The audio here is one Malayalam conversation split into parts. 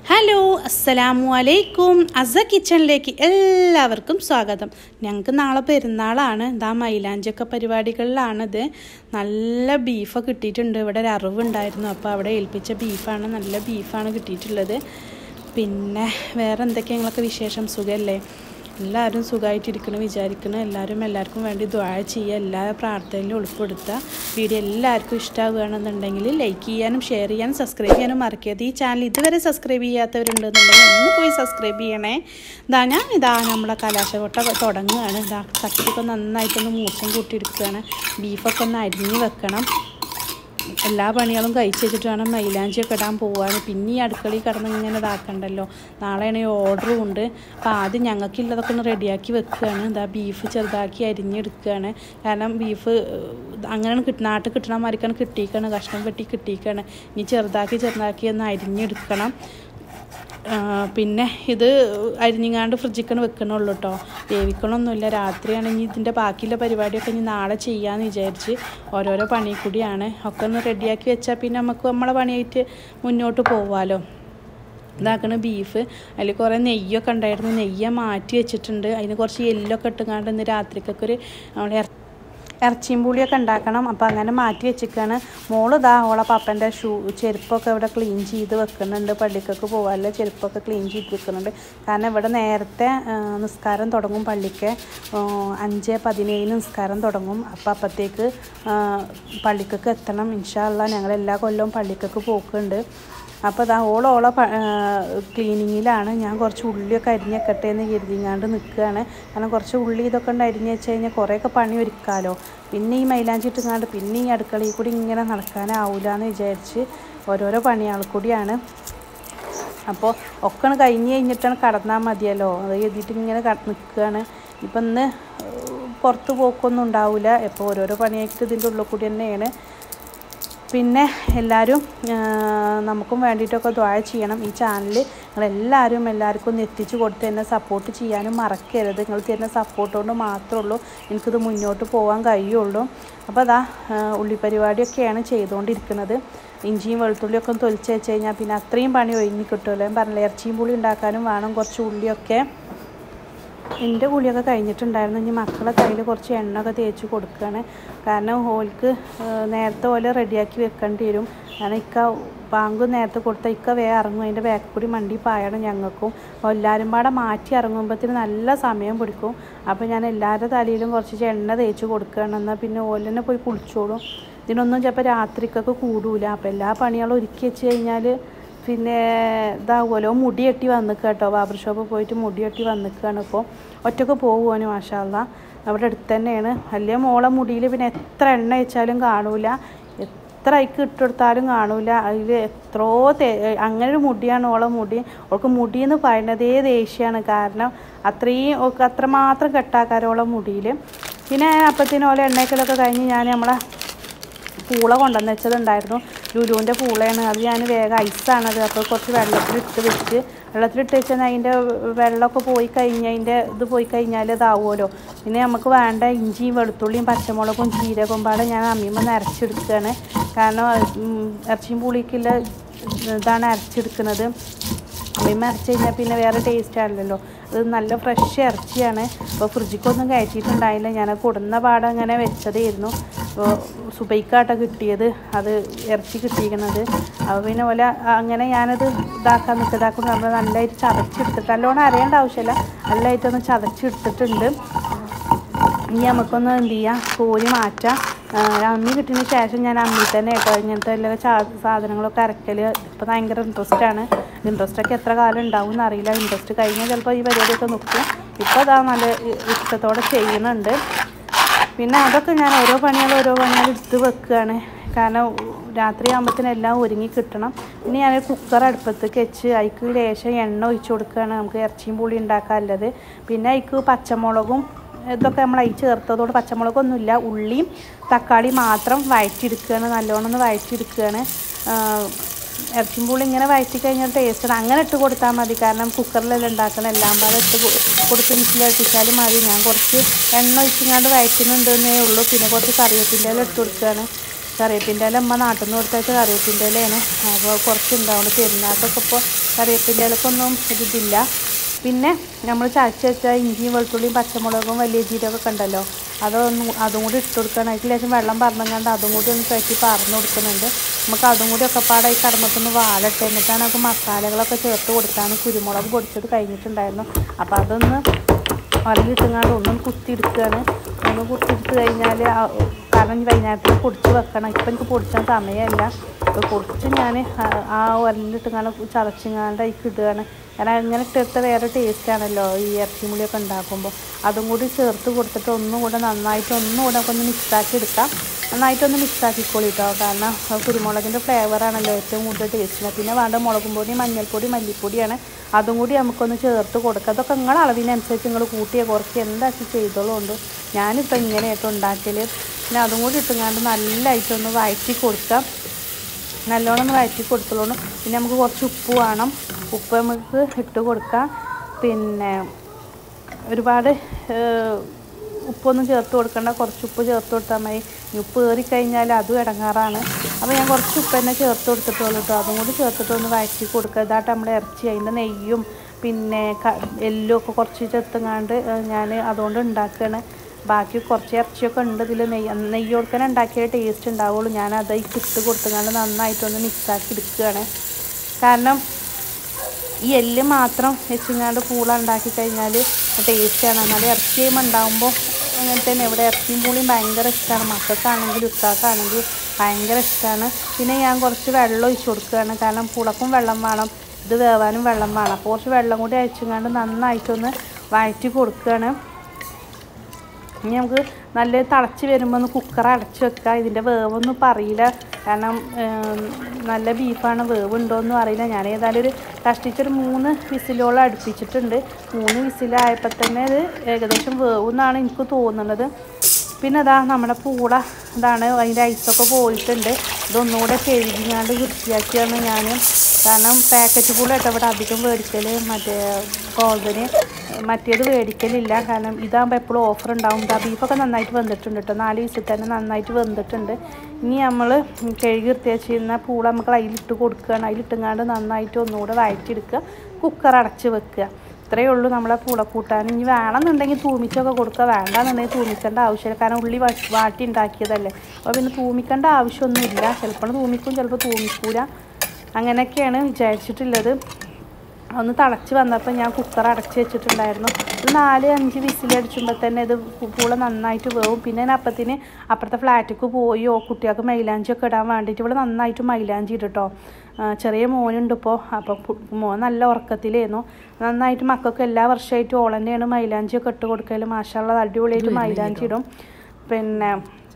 ഹലോ അസ്സലാമു അലൈക്കും അസ കിച്ചണിലേക്ക് എല്ലാവർക്കും സ്വാഗതം ഞങ്ങൾക്ക് നാളെ പെരുന്നാളാണ് ഇതാ മൈലാഞ്ചൊക്കെ പരിപാടികളിലാണിത് നല്ല ബീഫ് കിട്ടിയിട്ടുണ്ട് ഇവിടെ ഒരു അറിവുണ്ടായിരുന്നു അപ്പോൾ അവിടെ ഏൽപ്പിച്ച ബീഫാണ് നല്ല ബീഫാണ് കിട്ടിയിട്ടുള്ളത് പിന്നെ വേറെ എന്തൊക്കെയാണ് ഞങ്ങളൊക്കെ വിശേഷം സുഖമല്ലേ എല്ലാവരും സുഖമായിട്ടിരിക്കണം വിചാരിക്കണം എല്ലാവരും എല്ലാവർക്കും വേണ്ടി ദ്വാഴ ചെയ്യുക എല്ലാ പ്രാർത്ഥനയിലും ഉൾപ്പെടുത്തുക വീഡിയോ എല്ലാവർക്കും ഇഷ്ടമാവുകയാണെന്നുണ്ടെങ്കിൽ ലൈക്ക് ചെയ്യാനും ഷെയർ ചെയ്യാനും സബ്സ്ക്രൈബ് ചെയ്യാനും മറക്കരുത് ഈ ചാനൽ ഇതുവരെ സബ്സ്ക്രൈബ് ചെയ്യാത്തവരുണ്ടെന്നുണ്ടെങ്കിൽ ഒന്ന് പോയി സബ്സ്ക്രൈബ് ചെയ്യണേ ഇതാ ഞാൻ ഇതാ നമ്മളെ കലാശകൊട്ട തുടങ്ങുകയാണ് ഇതാ കത്തിയൊക്കെ നന്നായിട്ടൊന്ന് മൂർച്ചം കൂട്ടിയെടുക്കുകയാണ് ബീഫൊക്കെ ഒന്ന് അരിഞ്ഞ് വെക്കണം എല്ലാ പണികളും കഴിച്ച് വെച്ചിട്ട് വേണം മൈലാഞ്ചിയൊക്കെ ഇടാൻ പോവാണ് പിന്നെ ഈ അടുക്കളയിൽ കിടന്ന് ഇങ്ങനെ ഇതാക്കണ്ടല്ലോ നാളെയാണ് ഓർഡറും ഉണ്ട് അപ്പോൾ ആദ്യം ഞങ്ങൾക്കുള്ളതൊക്കെ ഒന്ന് റെഡിയാക്കി വെക്കുകയാണ് ഇതാ ബീഫ് ചെറുതാക്കി അരിഞ്ഞെടുക്കുകയാണ് കാരണം ബീഫ് അങ്ങനെ കിട്ട നാട്ടിൽ കിട്ടണ മാതിരിക്കാണ് കിട്ടിയിക്കാണ് കഷ്ണം വെട്ടി കിട്ടിയിക്കാണ് ഇനി ചെറുതാക്കി ചെറുതാക്കി ഒന്ന് അരിഞ്ഞെടുക്കണം പിന്നെ ഇത് അരിഞ്ഞിങ്ങാണ്ട് ഫ്രിഡ്ജിക്കണ് വെക്കണുള്ളൂ കേട്ടോ വേവിക്കണമൊന്നുമില്ല രാത്രിയാണെങ്കിൽ ഇതിൻ്റെ ബാക്കിയുള്ള പരിപാടിയൊക്കെ ഇനി നാളെ ചെയ്യാമെന്ന് വിചാരിച്ച് ഓരോരോ പണി കൂടിയാണ് ഒക്കെ ഒന്ന് റെഡിയാക്കി വെച്ചാൽ പിന്നെ നമുക്ക് നമ്മളെ പണിയായിട്ട് മുന്നോട്ട് പോവാമല്ലോ ഇതാക്കണ ബീഫ് അതിൽ കുറേ നെയ്യൊക്കെ ഉണ്ടായിരുന്നു നെയ്യ് മാറ്റി വെച്ചിട്ടുണ്ട് അതിന് കുറച്ച് എല്ലൊക്കെ ഇട്ടുങ്ങാണ്ട് ഇന്ന് രാത്രിക്കൊക്കെ ഒരു നമ്മുടെ ഇറച്ചിയും പുളിയൊക്കെ ഉണ്ടാക്കണം അപ്പോൾ അങ്ങനെ മാറ്റി വെച്ചിരിക്കുകയാണ് മോള് ഇതാ ഓളെ പപ്പൻ്റെ ഷൂ ചെരുപ്പൊക്കെ ഇവിടെ ക്ലീൻ ചെയ്ത് വെക്കുന്നുണ്ട് പള്ളിക്കൊക്കെ പോകാനുള്ള ചെരുപ്പൊക്കെ ക്ലീൻ ചെയ്ത് വെക്കുന്നുണ്ട് കാരണം ഇവിടെ നേരത്തെ നിസ്കാരം തുടങ്ങും പള്ളിക്ക് അഞ്ച് പതിനേഴിന് നിസ്കാരം തുടങ്ങും അപ്പോൾ അപ്പോഴത്തേക്ക് പള്ളിക്കൊക്കെ എത്തണം ഇൻഷാല്ല ഞങ്ങൾ എല്ലാ കൊല്ലവും പള്ളിക്കൊക്കെ പോക്കുണ്ട് അപ്പോൾ അതാ ഓളോളെ ക്ലീനിങ്ങിലാണ് ഞാൻ കുറച്ച് ഉള്ളിയൊക്കെ അരിഞ്ഞേക്കട്ടെ എന്ന് കരുതിങ്ങാണ്ട് നിൽക്കുകയാണ് കാരണം കുറച്ച് ഉള്ളി ഇതൊക്കെ ഉണ്ട് അരിഞ്ഞ് വെച്ച് കഴിഞ്ഞാൽ കുറേയൊക്കെ പണി ഒരുക്കാമല്ലോ പിന്നെ ഈ മൈലാഞ്ചി ഇട്ടുങ്ങാണ്ട് പിന്നെ ഈ അടുക്കളയിൽ കൂടി ഇങ്ങനെ നടക്കാനാവില്ല എന്ന് വിചാരിച്ച് ഓരോരോ പണിയാൾ കൂടിയാണ് അപ്പോൾ ഒക്കെ കഴിഞ്ഞ് കഴിഞ്ഞിട്ടാണ് കടന്നാൽ മതിയല്ലോ അത് എഴുതിയിട്ട് ഇങ്ങനെ നിൽക്കുകയാണ് ഇപ്പം ഇന്ന് പുറത്ത് പോക്കൊന്നും ഉണ്ടാവില്ല ഇപ്പോൾ ഓരോരോ പണിയായിട്ട് ഇതിൻ്റെ ഉള്ളിൽ കൂടി തന്നെയാണ് പിന്നെ എല്ലാവരും നമുക്കും വേണ്ടിയിട്ടൊക്കെ ദ്വാഴ ചെയ്യണം ഈ ചാനൽ നിങ്ങളെല്ലാവരും എല്ലാവർക്കും ഒന്ന് എത്തിച്ചു കൊടുത്ത് എന്നെ സപ്പോർട്ട് ചെയ്യാനും മറക്കരുത് നിങ്ങൾ തരുന്ന സപ്പോർട്ട് കൊണ്ട് മാത്രമേ ഉള്ളൂ എനിക്കിത് മുന്നോട്ട് പോകാൻ കഴിയുള്ളൂ അപ്പോൾ അതാ ഉള്ളി പരിപാടിയൊക്കെയാണ് ചെയ്തുകൊണ്ടിരിക്കുന്നത് ഇഞ്ചിയും വെളുത്തുള്ളിയൊക്കെ ഒന്ന് തൊലിച്ച് വെച്ച് കഴിഞ്ഞാൽ പിന്നെ അത്രയും പണി ഒഴിഞ്ഞ് കിട്ടുമല്ലോ ഞാൻ പറഞ്ഞില്ല ഇറച്ചിയും പുളി ഉണ്ടാക്കാനും വേണം കുറച്ച് ഉള്ളിയൊക്കെ എൻ്റെ കുളിയൊക്കെ കഴിഞ്ഞിട്ടുണ്ടായിരുന്നു ഇനി മക്കളെ കയ്യിൽ കുറച്ച് എണ്ണയൊക്കെ തേച്ച് കൊടുക്കുകയാണ് കാരണം ഹോൽക്ക് നേരത്തെ പോലെ റെഡിയാക്കി വെക്കേണ്ടി വരും കാരണം ഇക്ക ബാങ്ക് നേരത്തെ കൊടുത്താൽ ഇക്ക വേ ഇറങ്ങും അതിൻ്റെ ബാക്കിൽ കൂടി മണ്ടി പായണം ഞങ്ങൾക്കും അപ്പോൾ എല്ലാവരും പാടെ മാറ്റി ഇറങ്ങുമ്പോഴത്തേന് നല്ല സമയം പിടിക്കും അപ്പോൾ ഞാൻ എല്ലാവരുടെ തലയിലും കുറച്ച് എണ്ണ തേച്ച് കൊടുക്കുകയാണ് എന്നാൽ പിന്നെ ഓലെന്നെ പോയി കുളിച്ചോളും ഇതിനൊന്നും ചിലപ്പോൾ രാത്രിക്കൊക്കെ കൂടൂല അപ്പോൾ എല്ലാ പണികളും ഒരുക്കി വെച്ച് കഴിഞ്ഞാൽ പിന്നെ ഇതാവുമല്ലോ മുടി കെട്ടി വന്നിക്കുക കേട്ടോ ബാബർ ഷോപ്പ് പോയിട്ട് മുടി കെട്ടി വന്നിക്കുകയാണ് ഇപ്പോൾ ഒറ്റക്ക് പോകുവാന് മാഷാല്ല അവിടെ അടുത്ത് തന്നെയാണ് വലിയ മോളെ മുടിയിൽ പിന്നെ എത്ര എണ്ണ വെച്ചാലും കാണൂല എത്ര അയക്ക് ഇട്ടെടുത്താലും കാണൂല അതിൽ എത്രയോ തേ അങ്ങനെ ഒരു മുടിയാണ് ഓളെ മുടി ഓൾക്ക് മുടി എന്ന് പറയുന്നതേ ദേഷ്യമാണ് കാരണം അത്രയും ഓൾക്ക് അത്രമാത്രം കെട്ടാക്കാരോളെ മുടിയിൽ പിന്നെ അപ്പത്തിന് ഓലെ എണ്ണയ്ക്കലൊക്കെ കഴിഞ്ഞ് ഞാൻ നമ്മളെ പൂള കൊണ്ടുവന്ന് വെച്ചതുണ്ടായിരുന്നു ലുലുവിൻ്റെ പൂളയാണ് അത് ഞാൻ വേഗം ഐസാണത് അപ്പോൾ കുറച്ച് വെള്ളത്തിലിട്ട് വെച്ച് വെള്ളത്തിലിട്ട് വെച്ചാൽ അതിൻ്റെ വെള്ളമൊക്കെ പോയി കഴിഞ്ഞ് അതിൻ്റെ ഇത് പോയി കഴിഞ്ഞാൽ ഇതാവുമല്ലോ പിന്നെ നമുക്ക് വേണ്ട ഇഞ്ചിയും വെളുത്തുള്ളിയും പച്ചമുളകും ജീരകവും പാടെ ഞാൻ അമ്മിമ്മ അരച്ചെടുക്കുകയാണ് കാരണം ഇറച്ചിയും പുളിക്കുള്ള ഇതാണ് അരച്ചെടുക്കുന്നത് അമ്മിമ്മ അരച്ച് കഴിഞ്ഞാൽ പിന്നെ വേറെ ടേസ്റ്റ് ആണല്ലോ അത് നല്ല ഫ്രഷ് ഇറച്ചിയാണ് അപ്പോൾ ഫ്രിഡ്ജിക്കൊന്നും കയറ്റിയിട്ടുണ്ടായില്ല ഞാൻ കൊടുന്ന പാടം അങ്ങനെ വെച്ചതായിരുന്നു അപ്പോൾ സുബൈക്കാട്ട കിട്ടിയത് അത് ഇറച്ചി കിട്ടിയിരിക്കുന്നത് അപ്പോൾ പിന്നെ പോലെ അങ്ങനെ ഞാനത് ഇതാക്കാൻ നിൽക്കതാക്കും നമ്മൾ നല്ലതായിട്ട് ചതച്ചെടുത്തിട്ട് നല്ലോണം അറിയേണ്ട ആവശ്യമില്ല നല്ലതായിട്ടൊന്ന് ചതച്ചെടുത്തിട്ടുണ്ട് ഇനി നമുക്കൊന്ന് എന്ത് ചെയ്യാം കോരി മാറ്റാം അമ്മി കിട്ടിയതിന് ശേഷം ഞാൻ അമ്മി തന്നെ കേട്ടോ ഇങ്ങനത്തെ എല്ലാ സാധനങ്ങളൊക്കെ അരക്കൽ ഇപ്പോൾ ഭയങ്കര ഇൻട്രസ്റ്റാണ് ഇൻട്രസ്റ്റൊക്കെ എത്ര കാലം ഉണ്ടാവും എന്നറിയില്ല ഇൻട്രസ്റ്റ് കഴിഞ്ഞാൽ ചിലപ്പോൾ ഈ പരിപാടിയൊക്കെ നിൽക്കും ഇപ്പോൾ അതാ നല്ല ഇഷ്ടത്തോടെ ചെയ്യുന്നുണ്ട് പിന്നെ അതൊക്കെ ഞാൻ ഓരോ പണികൾ ഓരോ പണികൾ എടുത്ത് വെക്കുകയാണ് കാരണം രാത്രി ആകുമ്പോഴത്തേനും എല്ലാം ഒരുങ്ങി കിട്ടണം പിന്നെ ഞാൻ കുക്കർ അടുപ്പത്തേക്ക് വെച്ച് അതിക്ക് ലേശം എണ്ണ ഒഴിച്ച് കൊടുക്കുകയാണ് നമുക്ക് ഇറച്ചിയും പുളി ഉണ്ടാക്കാനുള്ളത് പിന്നെ അതിക്ക് പച്ചമുളകും ഇതൊക്കെ നമ്മൾ അതിൽ ചേർത്തതോട് പച്ചമുളകൊന്നുമില്ല ഉള്ളിയും തക്കാളി മാത്രം വഴറ്റിയെടുക്കുകയാണ് നല്ലോണം ഒന്ന് വഴറ്റിയെടുക്കുകയാണ് ഇറച്ചിയും പുളി ഇങ്ങനെ വഴറ്റി കഴിഞ്ഞാൽ ടേസ്റ്റാണ് അങ്ങനെ ഇട്ട് കൊടുത്താൽ മതി കാരണം കുക്കറിലെല്ലാം ഉണ്ടാക്കണം എല്ലാം പാടെ ഇട്ട് കൊടുത്ത് മിക്സിലടിച്ചാലും മതി ഞാൻ കുറച്ച് എണ്ണ ഒഴിച്ചിങ്ങാണ്ട് വഴറ്റുന്നുണ്ടെന്നേ ഉള്ളൂ പിന്നെ കുറച്ച് കറിവേപ്പിൻ്റെ ഇട്ട് കൊടുക്കുകയാണ് കറിവേപ്പിൻ്റെ ഇല അമ്മ നാട്ടിൽ നിന്ന് കൊടുത്തേച്ച് കറിവേപ്പിൻ്റെ ഇലയാണ് അപ്പോൾ കുറച്ചുണ്ടാവുകൊണ്ട് പെരുന്നാൾക്കൊക്കെ ഇപ്പോൾ കറിവേപ്പിൻ്റെ ഇലക്കൊന്നും ഇതില്ല പിന്നെ നമ്മൾ ചതച്ച് വെച്ച ഇഞ്ചിയും വെളുത്തുള്ളിയും പച്ചമുളകും വലിയ ജീരകമൊക്കെ ഉണ്ടല്ലോ അതൊന്നും അതും കൂടി ഇട്ട് കൊടുക്കണം അതിൽ ലേശം വെള്ളം പറഞ്ഞങ്ങാണ്ട് അതും കൂടി ഒന്ന് കയറ്റി പറഞ്ഞു കൊടുക്കുന്നുണ്ട് നമുക്ക് അതും കൂടി ഒക്കെ പാടെ ഈ കടമത്തൊന്ന് വാഴട്ടെ എന്നിട്ടാണ് നമുക്ക് മസാലകളൊക്കെ ചേർത്ത് കൊടുക്കാൻ കുരുമുളക് പൊടിച്ചത് കഴിഞ്ഞിട്ടുണ്ടായിരുന്നു അപ്പോൾ അതൊന്ന് വരലിട്ടുങ്ങാണ്ട് ഒന്നും കുത്തിയെടുക്കുകയാണ് ഒന്ന് കുത്തിയെടുത്ത് കഴിഞ്ഞാൽ കാരണം ഇനി വൈകുന്നേരത്തിൽ പൊടിച്ച് വെക്കണം ഇപ്പം എനിക്ക് പൊടിച്ചാൻ സമയമല്ല അപ്പോൾ പൊടിച്ച് ഞാൻ ആ ഉരലിട്ടുങ്ങാണ്ട് ചതച്ചിങ്ങാണ്ട് അതിൽ ഇടുകയാണ് കാരണം അങ്ങനെ ഇട്ടിട്ട് വേറെ ടേസ്റ്റ് ആണല്ലോ ഈ ഇറച്ചിമുളിയൊക്കെ ഉണ്ടാക്കുമ്പോൾ അതും കൂടി ചേർത്ത് കൊടുത്തിട്ട് ഒന്നും കൂടെ നന്നായിട്ട് ഒന്നും കൂടെ ഒക്കെ ഒന്ന് മിക്സാക്കി എടുക്കാം നന്നായിട്ടൊന്ന് മിക്സാക്കിക്കോളി കേട്ടോ കാരണം ആ കുരുമുളകിൻ്റെ ഫ്ലേവറാണല്ലോ ഏറ്റവും കൂടുതൽ ടേസ്റ്റിന് പിന്നെ വേണ്ട മുളകും പൊടി മഞ്ഞൾപ്പൊടി മല്ലിപ്പൊടിയാണ് അതും കൂടി നമുക്കൊന്ന് ചേർത്ത് കൊടുക്കുക അതൊക്കെ നിങ്ങളെ അളവിനനുസരിച്ച് നിങ്ങൾ കൂട്ടിയ കുറച്ച് എന്താക്കി ചെയ്തോളുണ്ട് ഞാനിപ്പോൾ ഇങ്ങനെയായിട്ട് ഉണ്ടാക്കൽ പിന്നെ അതും കൂടി ഇട്ടുങ്ങാണ്ട് നല്ലതായിട്ടൊന്ന് വഴറ്റി കൊടുക്കാം നല്ലോണം ഒന്ന് വഴറ്റി കൊടുത്തോളൂ പിന്നെ നമുക്ക് കുറച്ച് ഉപ്പ് വേണം ഉപ്പ് നമുക്ക് ഇട്ട് കൊടുക്കാം പിന്നെ ഒരുപാട് ഏഹ്, ഉപ്പൊന്നും ചേർത്ത് കൊടുക്കണ്ട കുറച്ച് ഉപ്പ് ചേർത്ത് കൊടുത്താൽ മതി ഇനി ഉപ്പ് കയറിക്കഴിഞ്ഞാൽ അതും ഇടങ്ങാറാണ് അപ്പോൾ ഞാൻ കുറച്ച് ഉപ്പ് തന്നെ ചേർത്ത് കൊടുത്തിട്ടുള്ളൂ കേട്ടോ അതും കൂടി ചേർത്തിട്ട് ഒന്ന് വഴറ്റി കൊടുക്കുക ഇതായിട്ട് നമ്മുടെ ഇറച്ചി അതിൻ്റെ നെയ്യും പിന്നെ ക എല്ലും ഒക്കെ കുറച്ച് ചേർത്തുങ്ങാണ്ട് ഞാൻ അതുകൊണ്ട് ഉണ്ടാക്കുകയാണ് ബാക്കി കുറച്ച് ഇറച്ചിയൊക്കെ ഉണ്ട് ഇതിൽ നെയ്യ് നെയ്യ് കൊടുക്കാൻ ഉണ്ടാക്കിയ ടേസ്റ്റ് ഉണ്ടാവുള്ളൂ ഞാൻ അത് ഇട്ട് കൊടുത്തുകൊണ്ട് നന്നായിട്ടൊന്ന് മിക്സാക്കി എടുക്കുകയാണ് കാരണം ഈ എല്ല് മാത്രം വെച്ചിങ്ങാണ്ട് പൂള ഉണ്ടാക്കി കഴിഞ്ഞാൽ ടേസ്റ്റാണ് എന്നാൽ ഇറച്ചി ചെയ്യുമ്പോൾ ഉണ്ടാകുമ്പോൾ അങ്ങനെ തന്നെ ഇവിടെ ഇറച്ചിയും പൂളിയും ഭയങ്കര ഇഷ്ടമാണ് മക്കൾക്കാണെങ്കിലും ഉക്കാക്കാണെങ്കിലും ഭയങ്കര ഇഷ്ടമാണ് പിന്നെ ഞാൻ കുറച്ച് വെള്ളം ഒഴിച്ച് കൊടുക്കുകയാണ് കാരണം പുളക്കും വെള്ളം വേണം ഇത് വേവാനും വെള്ളം വേണം അപ്പോൾ കുറച്ച് വെള്ളം കൂടി അയച്ചുങ്ങാണ്ട് നന്നായിട്ടൊന്ന് വഴറ്റി കൊടുക്കുകയാണ് ഇനി നമുക്ക് നല്ല തിളച്ച് വരുമ്പോൾ ഒന്ന് കുക്കർ അടച്ച് വെക്കുക ഇതിൻ്റെ വേവൊന്നും ഇപ്പോൾ അറിയില്ല കാരണം ഏം, നല്ല ബീഫാണ് വേവ് ഉണ്ടോയെന്നും അറിയില്ല ഞാൻ ഏതായാലും ഒരു കഷ്ടിച്ചൊരു മൂന്ന് വിസിലോളം അടുപ്പിച്ചിട്ടുണ്ട് മൂന്ന് വിസിലായപ്പോൾ തന്നെ ഇത് ഏകദേശം വേവെന്നാണ് എനിക്ക് തോന്നുന്നത് പിന്നെ അതാ നമ്മുടെ പൂള ഇതാണ് അതിൻ്റെ ഐസൊക്കെ പോയിട്ടുണ്ട് ഇതൊന്നുകൂടെ കഴുകിങ്ങാണ്ട് വൃത്തിയാക്കിയാണ് ഞാൻ കാരണം പാക്കറ്റ് പൂള കേട്ടോ ഇവിടെ അധികം മേടിക്കൽ മറ്റേ ഗോൾഡന് മറ്റേത് മേടിക്കലില്ല കാരണം ഇതാകുമ്പോൾ എപ്പോഴും ഓഫർ ഉണ്ടാവും ഇതാ ബീഫൊക്കെ നന്നായിട്ട് വെന്തിട്ടുണ്ട് കേട്ടോ നാല് ദിവസത്തിൽ തന്നെ നന്നായിട്ട് വെന്തിട്ടുണ്ട് ഇനി നമ്മൾ കഴുകി വൃത്തിയാച്ചിരുന്ന പൂള നമുക്ക് അതിലിട്ട് കൊടുക്കുകയാണ് അതിലിട്ടുങ്ങാണ്ട് നന്നായിട്ട് ഒന്നുകൂടെ വഴറ്റിയെടുക്കുക കുക്കർ അടച്ച് വെക്കുക ഇത്രയേ ഉള്ളൂ നമ്മളെ പൂളക്കൂട്ടാൻ ഇനി വേണമെന്നുണ്ടെങ്കിൽ തൂമിച്ചൊക്കെ കൊടുക്കുക വേണ്ടാന്നുണ്ടെങ്കിൽ തൂമിക്കേണ്ട ആവശ്യമില്ല കാരണം ഉള്ളി വ- വാട്ടി ഉണ്ടാക്കിയതല്ലേ അപ്പോൾ പിന്നെ തൂമിക്കേണ്ട ആവശ്യമൊന്നുമില്ല ചിലപ്പോൾ തൂമിക്കും ചിലപ്പോൾ തൂമിക്കൂല അങ്ങനെയൊക്കെയാണ് വിചാരിച്ചിട്ടുള്ളത് ഒന്ന് തിളച്ച് വന്നപ്പോൾ ഞാൻ കുക്കർ അടച്ച് വെച്ചിട്ടുണ്ടായിരുന്നു ഒരു നാല് അഞ്ച് വിസിലടിച്ചുമ്പോൾ തന്നെ ഇത് പു- പൂള നന്നായിട്ട് വേവും പിന്നെ ഞാൻ അപ്പത്തിന് അപ്പുറത്തെ ഫ്ലാറ്റിക്ക് പോയി ഓ കുട്ടികൾക്ക് മൈലാഞ്ചി ഒക്കെ ഇടാൻ വേണ്ടിയിട്ട് ഇവിടെ നന്നായിട്ട് മൈലാഞ്ചി ഇട്ടോ ചെറിയ മോനുണ്ട് ഇപ്പോൾ അപ്പോൾ കു- മോൻ നല്ല ഉറക്കത്തിലായിരുന്നു നന്നായിട്ട് മക്കൾക്ക് എല്ലാ വർഷമായിട്ടും ഓൾ തന്നെയാണ് മൈലാഞ്ചി ഒക്കെ ഇട്ട് കൊടുക്കൽ മാഷാള്ള അടിപൊളിയായിട്ട് മൈലാഞ്ചി ഇടും പിന്നെ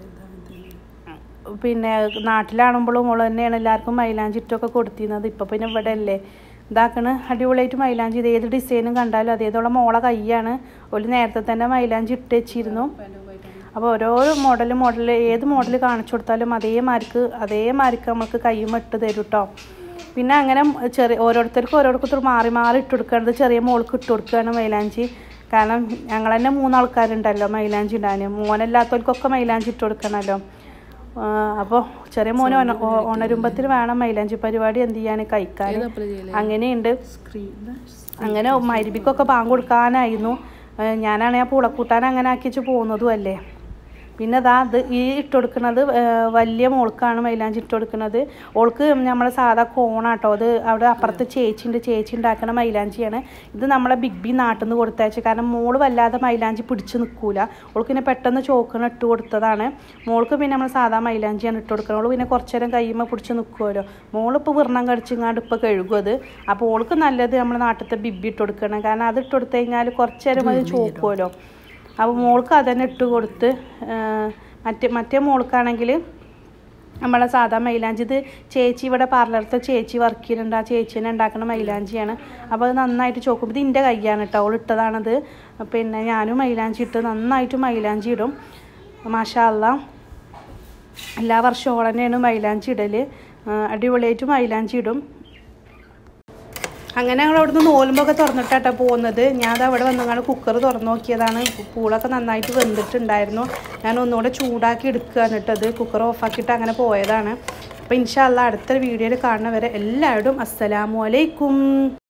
പിന്നെ നാട്ടിലാണുമ്പോഴും മോള് തന്നെയാണ് എല്ലാവർക്കും മൈലാഞ്ചി ഇട്ടൊക്കെ കൊടുത്തിരുന്നത് ഇപ്പം പിന്നെ ഇവിടെ അല്ലേ ഇതാക്കണ് അടിപൊളിയായിട്ട് മൈലാഞ്ചി ഇത് ഏത് ഡിസൈനും കണ്ടാലും അതേതോളം മോളെ കൈയാണ് ഒരു നേരത്തെ തന്നെ മൈലാഞ്ചി ഇട്ട് വെച്ചിരുന്നു അപ്പോൾ ഓരോ മോഡൽ മോഡൽ ഏത് മോഡൽ കാണിച്ചു കൊടുത്താലും അതേമാർക്ക് അതേമാർക്ക് നമുക്ക് കയ്യുമ്മ ഇട്ട് തരും കേട്ടോ പിന്നെ അങ്ങനെ ചെറിയ ഓരോരുത്തർക്കും ഓരോരുത്തർ മാറി മാറി ഇട്ട് കൊടുക്കുന്നത് ചെറിയ മോൾക്ക് ഇട്ട് കൊടുക്കുകയാണ് മൈലാഞ്ചി കാരണം ഞങ്ങൾ തന്നെ മൂന്നാൾക്കാരുണ്ടല്ലോ മൈലാഞ്ചി ഇടാൻ മോനല്ലാത്തവർക്കൊക്കെ മൈലാഞ്ചി ഇട്ട് കൊടുക്കണമല്ലോ അപ്പോൾ ചെറിയ മോനെ ഉണ- ഉ- ഉണരുമ്പത്തിന് വേണം മൈലാഞ്ചി പരിപാടി എന്ത് ചെയ്യാൻ കഴിക്കാൻ അങ്ങനെയുണ്ട് അങ്ങനെ മരുവിക്കൊക്കെ പാങ്ക് കൊടുക്കാനായിരുന്നു ഏഹ് ഞാനാണെങ്കിൽ ആ പൂളക്കൂട്ടാൻ അങ്ങനെ ആക്കിച്ച് പോകുന്നതും അല്ലേ പിന്നെ അതാ ഇത് ഈ ഇട്ട് കൊടുക്കുന്നത് ഏഹ് വലിയ മോൾക്കാണ് മൈലാഞ്ചി ഇട്ട് കൊടുക്കുന്നത് ഓൾക്ക് നമ്മളെ സാധാ കോണാട്ടോ അത് അവിടെ അപ്പുറത്ത് ചേച്ചിയുണ്ട് ചേച്ചി ഉണ്ടാക്കുന്ന മൈലാഞ്ചിയാണ് ഇത് നമ്മളെ ബിഗ് ബി നാട്ടിൽ നിന്ന് കൊടുത്തയച്ചു കാരണം മോള് വല്ലാതെ മൈലാഞ്ചി പിടിച്ച് നിൽക്കൂല ഓൾക്ക് പിന്നെ പെട്ടെന്ന് ചോക്കണ് ഇട്ട് കൊടുത്തതാണ് മോൾക്ക് പിന്നെ നമ്മൾ സാധാ മൈലാഞ്ചിയാണ് ഇട്ട് കൊടുക്കുന്നത് ഓള് പിന്നെ കുറച്ച് നേരം കയ്യുമ്പോൾ പിടിച്ച് നിൽക്കുമല്ലോ മോളിപ്പോൾ വിർണം കടിച്ചിങ്ങാണ്ട് ഇപ്പോൾ കഴുകും അത് അപ്പോൾ ഓൾക്ക് നല്ലത് നമ്മുടെ നാട്ടിലത്തെ ബിബി ഇട്ട് കൊടുക്കണം കാരണം അത് ഇട്ട് കൊടുത്തു കഴിഞ്ഞാൽ കുറച്ച് നേരം അത് ചോക്കുമല്ലോ അപ്പോൾ മോൾക്ക് അതന്നെ ഇട്ട് കൊടുത്ത് ആ, മറ്റേ മറ്റേ മോൾക്കാണെങ്കിൽ നമ്മളെ സാധാ മൈലാഞ്ചി ഇത് ചേച്ചി ഇവിടെ പാർലറിലത്തെ ചേച്ചി വർക്ക് ചെയ്യുന്നുണ്ട് ആ ചേച്ചീനെ ഉണ്ടാക്കുന്ന മൈലാഞ്ചിയാണ് അപ്പോൾ അത് നന്നായിട്ട് ചോക്കും ഇത് എൻ്റെ കയ്യാണ് കേട്ടോ അവൾ ഇട്ടതാണത് പിന്നെ ഞാനും മൈലാഞ്ചി ഇട്ട് നന്നായിട്ട് മൈലാഞ്ചി ഇടും മാഷാ അല്ലാ എല്ലാ വർഷവും ഓൾ തന്നെയാണ് മൈലാഞ്ചി ഇടൽ അടിപൊളിയായിട്ട് മൈലാഞ്ചി ഇടും അങ്ങനെ ഞങ്ങൾ അവിടുന്ന് നോലുമ്പൊക്കെ തുറന്നിട്ടാട്ടോ പോകുന്നത് ഞാൻ അത് അവിടെ വന്നങ്ങാണ്ട് കുക്കർ തുറന്നു നോക്കിയതാണ് പൂളൊക്കെ നന്നായിട്ട് വെന്തിട്ടുണ്ടായിരുന്നു ഞാൻ ഒന്നുകൂടെ ചൂടാക്കി എടുക്കുകയാണ് കേട്ടത് കുക്കർ ഓഫാക്കിയിട്ട് അങ്ങനെ പോയതാണ് അപ്പോൾ ഇൻഷാല്ല അടുത്ത വീഡിയോയിൽ കാണുന്നവരെ എല്ലാവരും അസ്സലാമു അലൈക്കും